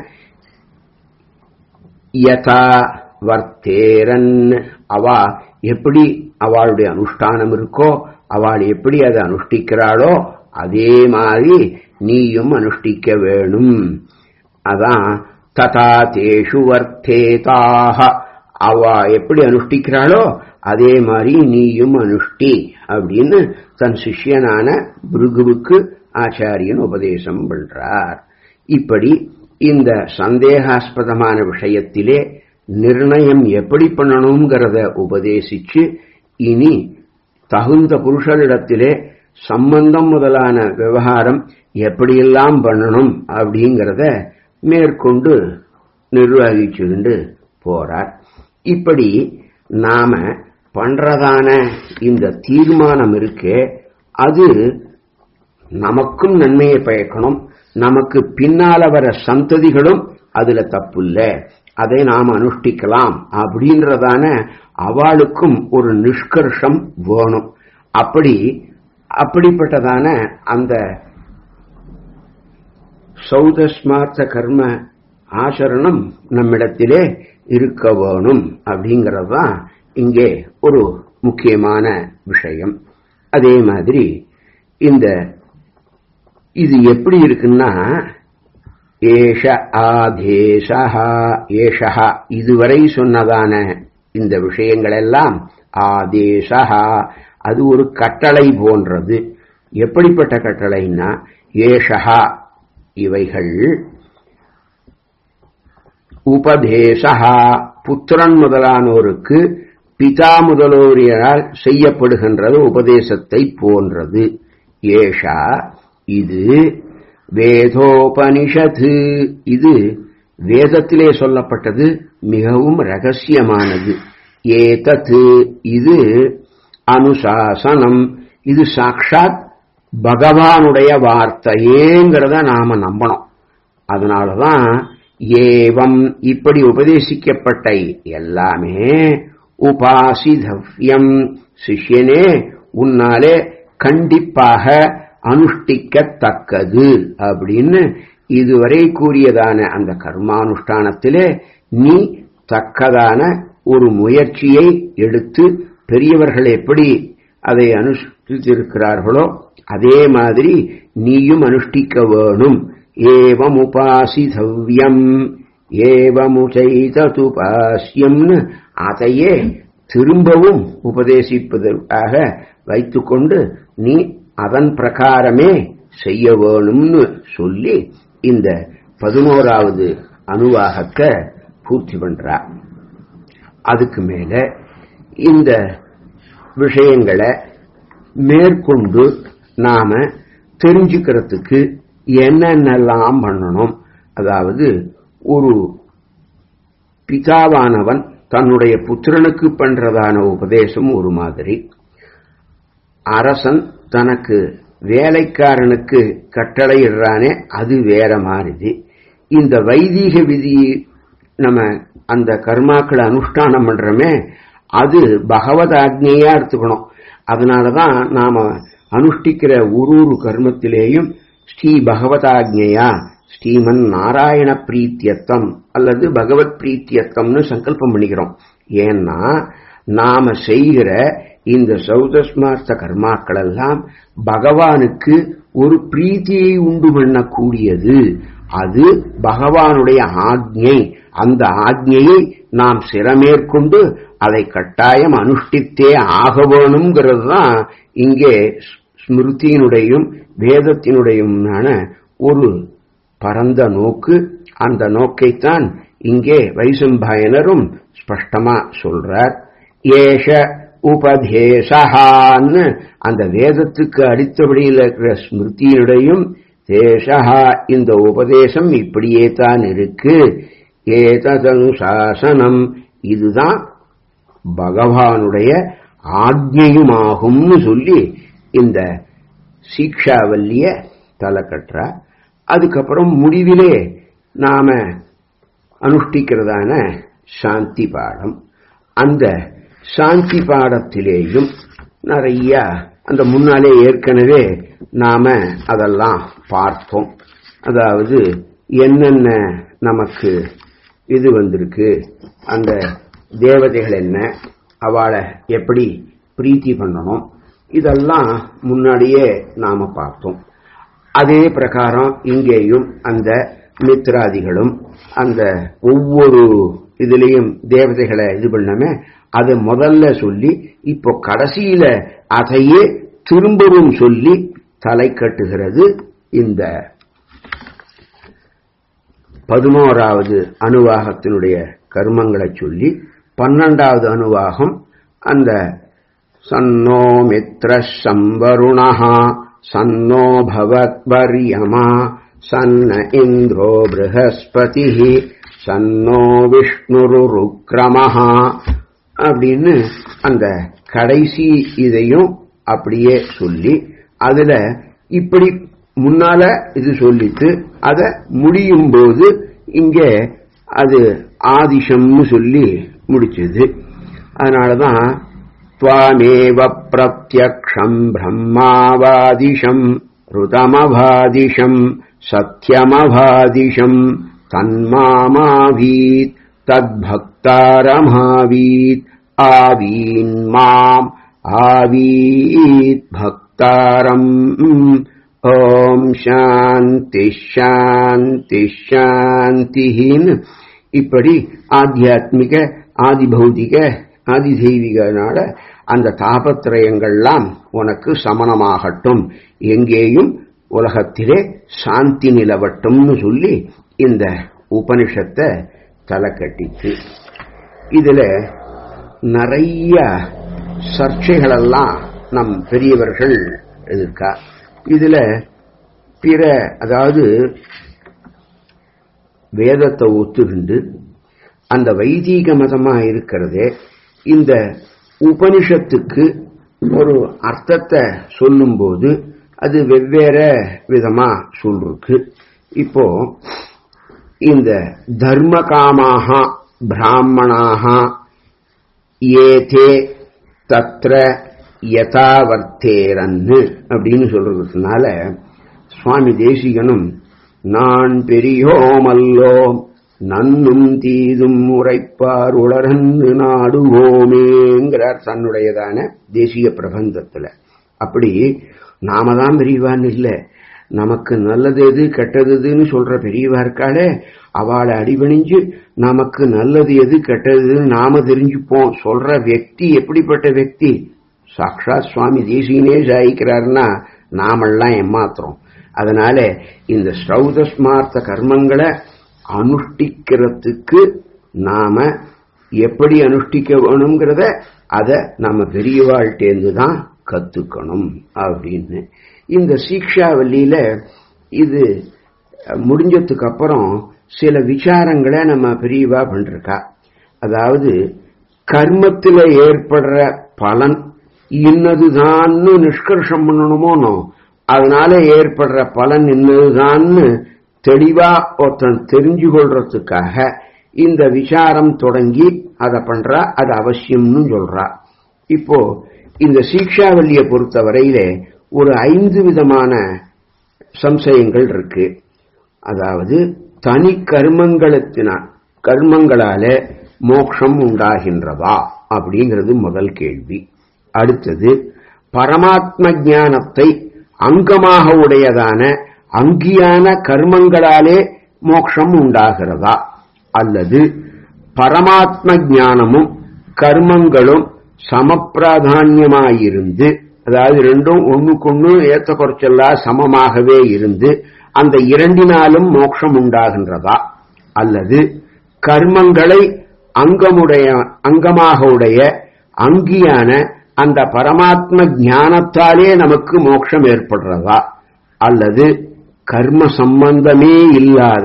யதா வர்த்தேரன் அவா எப்படி அவளுடைய அனுஷ்டானம் இருக்கோ அவள் எப்படி அதை அனுஷ்டிக்கிறாளோ அதே மாதிரி நீயும் அனுஷ்டிக்க வேணும் அதான் ததா தேஷு வர்த்தேதாக அவ எப்படி அனுஷ்டிக்கிறாளோ அதே மாதிரி நீயும் அனுஷ்டி அப்படின்னு தன் சிஷ்யனான பிருகுவுக்கு ஆச்சாரியன் உபதேசம் பண்றார் இப்படி இந்த சந்தேகாஸ்பதமான விஷயத்திலே நிர்ணயம் எப்படி பண்ணணுங்கிறத உபதேசிச்சு இனி தகுந்த புருஷனிடத்திலே சம்பந்தம் முதலான விவகாரம் எப்படியெல்லாம் பண்ணணும் அப்படிங்கிறத மேற்கொண்டு நிர்வகிச்சுண்டு போறார் இப்படி நாம பண்றதான இந்த தீர்மானம் இருக்கே அது நமக்கும் நன்மையை பயக்கணும் நமக்கு பின்னால வர சந்ததிகளும் அதுல தப்புல்ல அதை நாம் அனுஷ்டிக்கலாம் அப்படின்றதான அவளுக்கும் ஒரு நிஷ்கர்ஷம் வேணும் அப்படி அப்படிப்பட்டதான அந்த சௌதஸ்மார்த்த கர்ம ஆசரணம் நம்மிடத்திலே இருக்க வேணும் அப்படிங்கறதுதான் இங்கே ஒரு முக்கியமான விஷயம் அதே மாதிரி இந்த இது எப்படி இருக்குன்னா ஏஷ ஆதேசா ஏஷா இதுவரை சொன்னதான இந்த விஷயங்கள் எல்லாம் ஆதேசா அது ஒரு கட்டளை போன்றது எப்படிப்பட்ட கட்டளைன்னா ஏஷா இவைகள் உபதேசா புத்திரன் முதலானோருக்கு பிதா முதலோரியால் செய்யப்படுகின்றது உபதேசத்தை போன்றது ஏஷா இது வேதோபனிஷத்து இது வேதத்திலே சொல்லப்பட்டது மிகவும் ரகசியமானது ஏதத்து இது அனுசாசனம் இது சாட்சாத் பகவானுடைய வார்த்தையேங்கிறத நாம நம்பணும் அதனாலதான் ஏவம் இப்படி உபதேசிக்கப்பட்ட எல்லாமே உபாசிதவ்யம் சிஷ்யனே உன்னாலே கண்டிப்பாக அனுஷ்டிக்கத்தக்கது அப்படின்னு இதுவரை கூறியதான அந்த கர்மானுஷ்டானத்திலே நீ தக்கதான ஒரு முயற்சியை எடுத்து பெரியவர்கள் எப்படி அதை அனுஷ்டித்திருக்கிறார்களோ அதே மாதிரி நீயும் அனுஷ்டிக்க வேணும் ஏவம் உபாசிதவ்யம் ஏவமுச்சைததுபாசியம்னு அதையே திரும்பவும் உபதேசிப்பதற்காக வைத்துக்கொண்டு நீ அதன் பிரகாரமே செய்ய வேணும்னு சொல்லி இந்த பதினோராவது அணுவாகத்தை பூர்த்தி பண்றா அதுக்கு மேல இந்த விஷயங்களை மேற்கொண்டு நாம தெரிஞ்சுக்கிறதுக்கு என்னென்னலாம் பண்ணணும் அதாவது ஒரு பிதாவானவன் தன்னுடைய புத்திரனுக்கு பண்றதான உபதேசம் ஒரு மாதிரி அரசன் தனக்கு வேலைக்காரனுக்கு கட்டளையிடுறானே அது வேற மாதிரி இந்த வைதீக விதி நம்ம அந்த கர்மாக்களை அனுஷ்டானம் பண்றோமே அது பகவத் ஆக்ஞையா எடுத்துக்கணும் அதனாலதான் நாம அனுஷ்டிக்கிற ஒரு ஒரு கர்மத்திலேயும் ஸ்ரீ பகவதாக்ஞையா ஸ்ரீமன் நாராயண பிரீத்தியத்தம் அல்லது பகவத் பிரீத்தியத்தம்னு சங்கல்பம் பண்ணிக்கிறோம் ஏன்னா நாம செய்கிற இந்த சௌதஸ்மார்த்த கர்மாக்கள் எல்லாம் பகவானுக்கு ஒரு பிரீத்தியை உண்டு பண்ணக்கூடியது அது பகவானுடைய ஆக்ஞை அந்த ஆக்ஞையை நாம் சிறமேற்கொண்டு அதை கட்டாயம் அனுஷ்டித்தே ஆக வேணுங்கிறது தான் இங்கே ஸ்மிருதியினுடையும் வேதத்தினுடையுமான ஒரு பரந்த நோக்கு அந்த நோக்கைத்தான் இங்கே வைசம்பாயனரும் ஸ்பஷ்டமா சொல்றார் ஏஷ உபதேசகான்னு அந்த வேதத்துக்கு அடித்தபடியில் இருக்கிற ஸ்மிருதியினுடையும் தேசஹா இந்த உபதேசம் இப்படியே தான் இருக்கு ஏதனுசாசனம் இதுதான் பகவானுடைய ஆக்ஞையுமாகும்னு சொல்லி இந்த சீக்ஷாவல்லிய தலை கட்டுறா அதுக்கப்புறம் முடிவிலே நாம அனுஷ்டிக்கிறதான சாந்தி பாடம் அந்த சாந்தி பாடத்திலேயும் நிறைய அந்த முன்னாலே ஏற்கனவே நாம அதெல்லாம் பார்த்தோம் அதாவது என்னென்ன நமக்கு இது வந்திருக்கு அந்த தேவதைகள் என்ன அவளை எப்படி பிரீத்தி பண்ணணும் இதெல்லாம் முன்னாடியே நாம பார்த்தோம் அதே பிரகாரம் இங்கேயும் அந்த மித்ராதிகளும் அந்த ஒவ்வொரு இதுலேயும் தேவதைகளை இது பண்ணமே அதை முதல்ல சொல்லி இப்போ கடைசியில அதையே திரும்பவும் சொல்லி தலை கட்டுகிறது இந்த பதினோராவது அணுவாகத்தினுடைய கர்மங்களை சொல்லி பன்னெண்டாவது அணுவாகம் அந்த சன்னோ மித்ர சம்பருணா சன்னோ பவத்வர்யமா சன்ன இந்திரோ ப்ரஹஸ்பதி சன்னோ விஷ்ணுருக்ரமஹா அப்படின்னு அந்த கடைசி இதையும் அப்படியே சொல்லி அதுல இப்படி முன்னால இது சொல்லிட்டு அதை முடியும் போது இங்கே அது ஆதிஷம்னு சொல்லி முடிச்சது அதனாலதான் त्वामेव प्रत्यक्षम् ब्रह्मावादिशम् ऋतमभादिशम् सत्यमभादिशम् तन्मामावीत् तद्भक्तारमावीत् आवीन्माम् आवीत् भक्तारम् ஓம் சாந்தி சாந்தி சாந்தின்னு இப்படி ஆத்தியாத்மிக ஆதி பௌதிக ஆதி தெய்வீகனால அந்த தாபத்திரயங்கள்லாம் உனக்கு சமணமாகட்டும் எங்கேயும் உலகத்திலே சாந்தி நிலவட்டும்னு சொல்லி இந்த உபனிஷத்தை தலை கட்டிச்சு இதுல நிறைய சர்ச்சைகளெல்லாம் நம் பெரியவர்கள் எதிர்க்கா இதுல பிற அதாவது வேதத்தை ஒத்துக்கிண்டு அந்த வைதீக மதமா இருக்கிறதே இந்த உபனிஷத்துக்கு ஒரு அர்த்தத்தை சொல்லும்போது அது வெவ்வேற விதமா சொல்லிருக்கு இப்போ இந்த தர்ம காமாக பிராமணாக ஏதே தத்ர யதாவர்த்தேரன்னு அப்படின்னு சொல்றதுனால சுவாமி தேசிகனும் நான் பெரியோமல்லோ நன்னும் தீதும் உரைப்பார் உளரன்னு நாடுவோமேங்கிறார் தன்னுடையதான தேசிய பிரபந்தத்துல அப்படி நாம தான் பெரியவான்னு இல்லை நமக்கு நல்லது எது கெட்டதுன்னு சொல்ற பெரியவா இருக்காளே அவளை அடிபணிஞ்சு நமக்கு நல்லது எது கெட்டதுன்னு நாம தெரிஞ்சுப்போம் சொல்ற వ్యక్తి எப்படிப்பட்ட వ్యక్తి சாக்ஷாத் சுவாமி தேசியனே ஜாயிக்கிறாருன்னா நாமெல்லாம் ஏமாத்துறோம் அதனால இந்த ஸ்ரௌத ஸ்மார்த்த கர்மங்களை அனுஷ்டிக்கிறதுக்கு நாம எப்படி அனுஷ்டிக்க வேணுங்கிறத அதை நம்ம பெரியவாழ்கிட்டேருந்து தான் கத்துக்கணும் அப்படின்னு இந்த சீக்ஷாவல்லியில இது முடிஞ்சதுக்கு அப்புறம் சில விசாரங்களை நம்ம பெரியவா பண்றா அதாவது கர்மத்தில் ஏற்படுற பலன் இன்னதுதான்னு நிஷ்கர்ஷம் பண்ணணுமோனோ அதனால ஏற்படுற பலன் இன்னதுதான்னு தெளிவா ஒருத்தன் தெரிஞ்சு கொள்றதுக்காக இந்த விசாரம் தொடங்கி அதை பண்றா அது அவசியம்னு சொல்றா இப்போ இந்த சீக்ஷாவல்லியை பொறுத்த வரையில ஒரு ஐந்து விதமான சம்சயங்கள் இருக்கு அதாவது தனி கர்மங்களத்தினால் கர்மங்களால மோட்சம் உண்டாகின்றதா அப்படிங்கிறது முதல் கேள்வி அடுத்தது பரமாத்ம ஞானத்தை அங்கமாக உடையதான அங்கியான கர்மங்களாலே மோட்சம் உண்டாகிறதா அல்லது பரமாத்ம ஞானமும் கர்மங்களும் சமப்பிராதான்யமாயிருந்து அதாவது ரெண்டும் ஒண்ணுக்கொன்னு ஏத்த குறைச்சல்லா சமமாகவே இருந்து அந்த இரண்டினாலும் மோட்சம் உண்டாகின்றதா அல்லது கர்மங்களை அங்கமுடைய அங்கமாக உடைய அங்கியான அந்த பரமாத்ம ஞானத்தாலே நமக்கு மோட்சம் ஏற்படுறதா அல்லது கர்ம சம்பந்தமே இல்லாத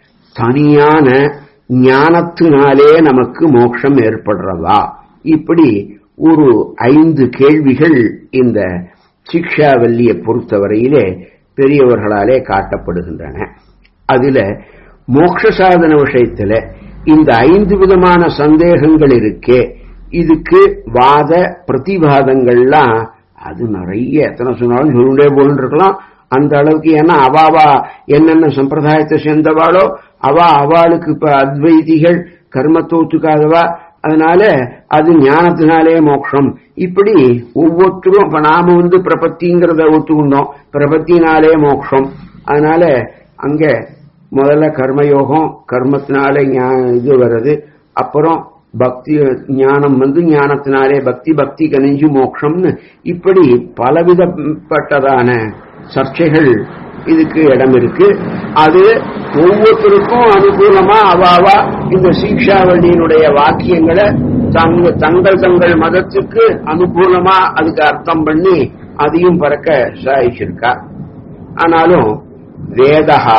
தனியான ஞானத்தினாலே நமக்கு மோட்சம் ஏற்படுறதா இப்படி ஒரு ஐந்து கேள்விகள் இந்த சிக்ஷாவல்லியை பொறுத்தவரையிலே பெரியவர்களாலே காட்டப்படுகின்றன அதுல மோட்ச சாதன விஷயத்துல இந்த ஐந்து விதமான சந்தேகங்கள் இருக்கே இதுக்கு வாத பிரதிவாதங்கள்லாம் அது நிறைய எத்தனை சொன்னாலும் சொல்லிட்டே போயின்னு இருக்கலாம் அந்த அளவுக்கு ஏன்னா அவாவா என்னென்ன சம்பிரதாயத்தை சேர்ந்தவாளோ அவா அவளுக்கு இப்ப அத்வைதிகள் கர்மத்தை ஒத்துக்காதவா அதனால அது ஞானத்தினாலே மோட்சம் இப்படி ஒவ்வொருத்தரும் இப்ப நாம வந்து பிரபத்திங்கிறத ஒத்துக்கொண்டோம் பிரபத்தினாலே மோட்சம் அதனால அங்க முதல்ல கர்மயோகம் கர்மத்தினாலே இது வருது அப்புறம் பக்தி ஞானம் வந்து ஞானத்தினாலே பக்தி பக்தி கனிஞ்சு மோட்சம்னு இப்படி பலவிதப்பட்டதான சர்ச்சைகள் இதுக்கு இடம் இருக்கு அது ஒவ்வொருத்தருக்கும் அனுகூலமா அவாவா இந்த சீக்ஷாவளியினுடைய வாக்கியங்களை தங்க தங்கள் தங்கள் மதத்துக்கு அனுகூலமா அதுக்கு அர்த்தம் பண்ணி அதையும் பறக்க சாயிச்சிருக்கா ஆனாலும் வேதா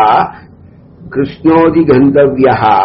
கிருஷ்ணோதி கந்தவியா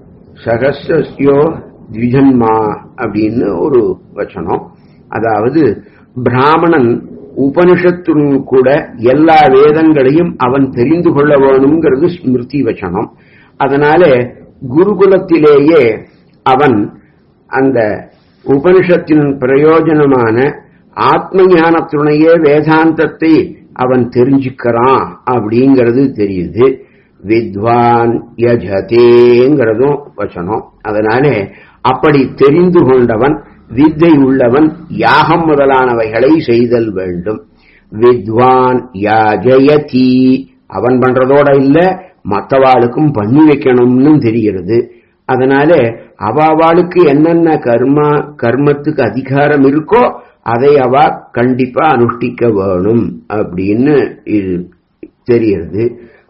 சகசியோ த்விஜன்மா அப்படின்னு ஒரு வச்சனம் அதாவது பிராமணன் உபனிஷத்துடன் கூட எல்லா வேதங்களையும் அவன் தெரிந்து கொள்ள வேணுங்கிறது ஸ்மிருதி வச்சனம் அதனால குருகுலத்திலேயே அவன் அந்த உபனிஷத்தின் பிரயோஜனமான ஆத்ம ஞானத்துணையே வேதாந்தத்தை அவன் தெரிஞ்சுக்கிறான் அப்படிங்கிறது தெரியுது வித்வான் யஜதேங்கிறதும் வச்சனம் அதனால அப்படி தெரிந்து கொண்டவன் வித்தை உள்ளவன் யாகம் முதலானவைகளை செய்தல் வேண்டும் வித்வான் யாஜயதி அவன் பண்றதோட இல்ல மற்றவாளுக்கும் பண்ணி வைக்கணும்னு தெரிகிறது அதனால அவாவாளுக்கு என்னென்ன கர்மா கர்மத்துக்கு அதிகாரம் இருக்கோ அதை அவ கண்டிப்பா அனுஷ்டிக்க வேணும் அப்படின்னு இது தெரிகிறது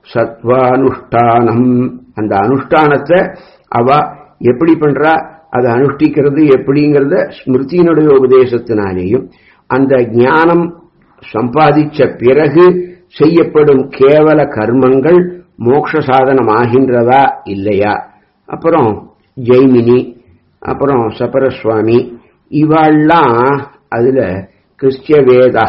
சத்வானுஷ்டானம் அந்த அனுஷ்டானத்தை அவ எப்படி பண்றா அதை அனுஷ்டிக்கிறது எப்படிங்கிறத ஸ்மிருதியினுடைய உபதேசத்தினாலேயும் அந்த ஞானம் சம்பாதிச்ச பிறகு செய்யப்படும் கேவல கர்மங்கள் மோட்ச சாதனம் ஆகின்றதா இல்லையா அப்புறம் ஜெய்மினி அப்புறம் சபரசுவாமி இவாள்லாம் அதுல கிறிஸ்டிய வேதா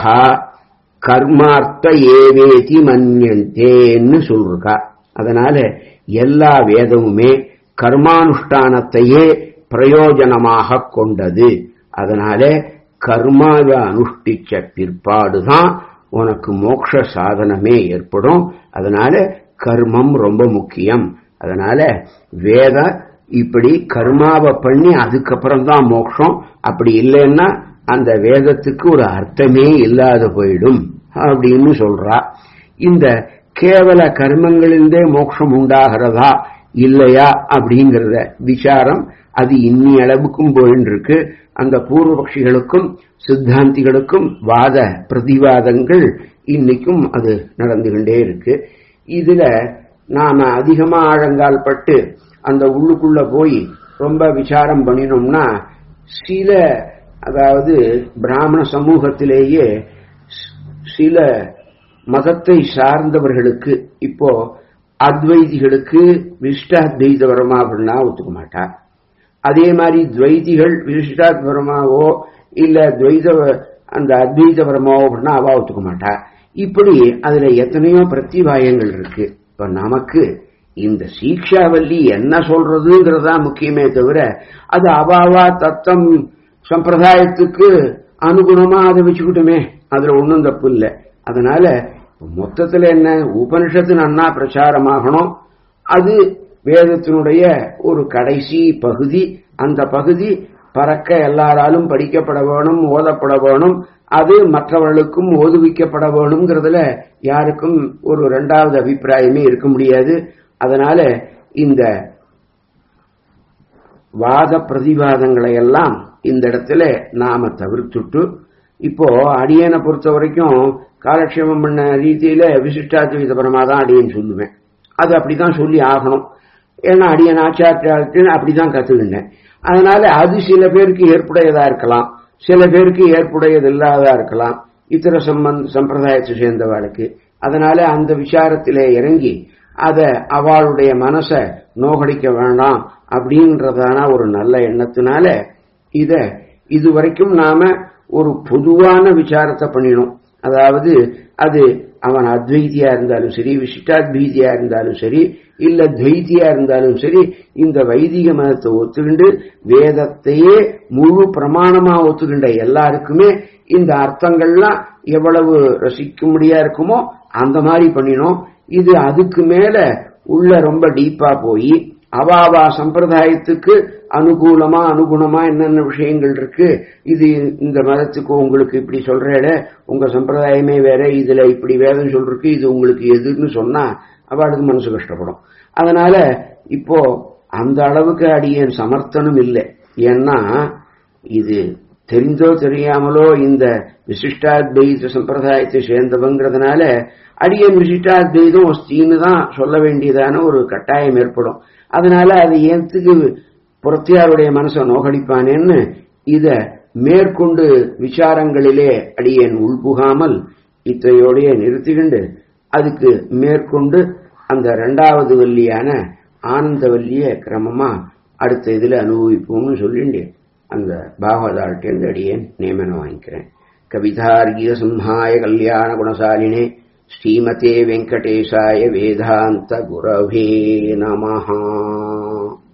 கர்மார்த்த ஏவேதி மன்யந்தேன்னு சொல்றா அதனால எல்லா வேதமுமே கர்மானுஷ்டானத்தையே பிரயோஜனமாக கொண்டது அதனால கர்மாவை அனுஷ்டிச்ச பிற்பாடுதான் உனக்கு மோட்ச சாதனமே ஏற்படும் அதனால கர்மம் ரொம்ப முக்கியம் அதனால வேத இப்படி கர்மாவை பண்ணி அதுக்கப்புறம் தான் மோட்சம் அப்படி இல்லைன்னா அந்த வேதத்துக்கு ஒரு அர்த்தமே இல்லாத போயிடும் அப்படின்னு சொல்றா இந்த கேவல கர்மங்களிலிருந்தே மோட்சம் உண்டாகிறதா இல்லையா அப்படிங்கறத விசாரம் அது இன்னி அளவுக்கும் போயின்னு இருக்கு அந்த பூர்வபக்ஷிகளுக்கும் சித்தாந்திகளுக்கும் வாத பிரதிவாதங்கள் இன்னைக்கும் அது நடந்து கொண்டே இருக்கு இதுல நாம அதிகமா ஆழங்கால் பட்டு அந்த உள்ளுக்குள்ள போய் ரொம்ப விசாரம் பண்ணினோம்னா சில அதாவது பிராமண சமூகத்திலேயே சில மதத்தை சார்ந்தவர்களுக்கு இப்போ அத்வைதிகளுக்கு விசிஷ்டாத்வைத பரமா அப்படின்னா ஒத்துக்க மாட்டா அதே மாதிரி துவைதிகள் விசிஷ்டாத்வரமாவோ இல்ல துவைத அந்த அத்வைத பரமாவோ அப்படின்னா அவா ஒத்துக்க மாட்டா இப்படி அதுல எத்தனையோ பிரத்திபாயங்கள் இருக்கு இப்ப நமக்கு இந்த சீக்ஷாவல்லி என்ன சொல்றதுங்கிறதா முக்கியமே தவிர அது அவாவா தத்தம் சம்பிரதாயத்துக்கு அனுகுணமா அதை வச்சுக்கிட்டுமே அதுல ஒன்றும் தப்பு இல்லை அதனால மொத்தத்துல என்ன உபனிஷத்து நன்னா பிரச்சாரமாகணும் அது வேதத்தினுடைய ஒரு கடைசி பகுதி அந்த பகுதி பறக்க எல்லாராலும் படிக்கப்பட வேணும் ஓதப்பட வேணும் அது மற்றவர்களுக்கும் ஓதுவிக்கப்பட வேணுங்கிறதுல யாருக்கும் ஒரு ரெண்டாவது அபிப்பிராயமே இருக்க முடியாது அதனால இந்த வாத பிரதிவாதங்களை எல்லாம் இந்த இடத்துல நாம தவிர்த்துட்டு இப்போ அடியனை பொறுத்த வரைக்கும் காலக்ஷேபம் பண்ண ரீதியில விசிஷ்டாத்வைத பரமா தான் அடியன் சொல்லுவேன் அது அப்படிதான் சொல்லி ஆகணும் ஏன்னா அடியன் ஆச்சாரியார்த்தின்னு அப்படிதான் கத்துக்கிட்டேன் அதனால அது சில பேருக்கு ஏற்புடையதா இருக்கலாம் சில பேருக்கு ஏற்புடையது இல்லாததா இருக்கலாம் இத்தர சம்பந்த சம்பிரதாயத்தை சேர்ந்தவாளுக்கு அதனால அந்த விசாரத்திலே இறங்கி அத அவளுடைய மனசை நோகடிக்க வேண்டாம் அப்படின்றதான ஒரு நல்ல எண்ணத்தினால இத இதுவரைக்கும் நாம ஒரு பொதுவான விசாரத்தை பண்ணினோம் அதாவது அது அவன் அத்வைதியா இருந்தாலும் சரி விசிஷ்டாத்வைதியா இருந்தாலும் சரி இல்ல துவைத்தியா இருந்தாலும் சரி இந்த வைதிக மதத்தை ஒத்துக்கிண்டு வேதத்தையே முழு பிரமாணமா ஒத்துக்கின்ற எல்லாருக்குமே இந்த அர்த்தங்கள்லாம் எவ்வளவு ரசிக்கும்படியா இருக்குமோ அந்த மாதிரி பண்ணினோம் இது அதுக்கு மேல உள்ள ரொம்ப டீப்பா போய் அவாவா சம்பிரதாயத்துக்கு அனுகூலமா அனுகுணமா என்னென்ன விஷயங்கள் இருக்கு இது இந்த மதத்துக்கு உங்களுக்கு இப்படி சொல்றேட உங்க சம்பிரதாயமே வேற இதுல இப்படி வேதம் சொல்றதுக்கு இது உங்களுக்கு எதுன்னு சொன்னா அவளுக்கு மனசு கஷ்டப்படும் அதனால இப்போ அந்த அளவுக்கு அடியேன் சமர்த்தனம் இல்லை ஏன்னா இது தெரிந்தோ தெரியாமலோ இந்த விசிஷ்டாத்வைத சம்பிரதாயத்தை சேர்ந்தவங்கிறதுனால அடியன் விசிஷ்டாத்வைதம் ஸ்தீன்னு தான் சொல்ல வேண்டியதான ஒரு கட்டாயம் ஏற்படும் அதனால அது ஏத்துக்கு புறத்தியாருடைய மனசை நோகடிப்பானேன்னு இத மேற்கொண்டு விசாரங்களிலே அடியேன் உள்புகாமல் இத்தையோடைய நிறுத்திக்கிண்டு அதுக்கு மேற்கொண்டு அந்த ரெண்டாவது வள்ளியான ஆனந்த வள்ளிய கிரமமா அடுத்த இதுல அனுபவிப்போம்னு சொல்லிண்டு அந்த பாகவதாழ்டேந்து அடியேன் நியமனம் வாங்கிக்கிறேன் கவிதார்கிய சிம்ஹாய கல்யாண குணசாலினே ஸ்ரீமதே வெங்கடேசாய வேதாந்த குரவே நமஹா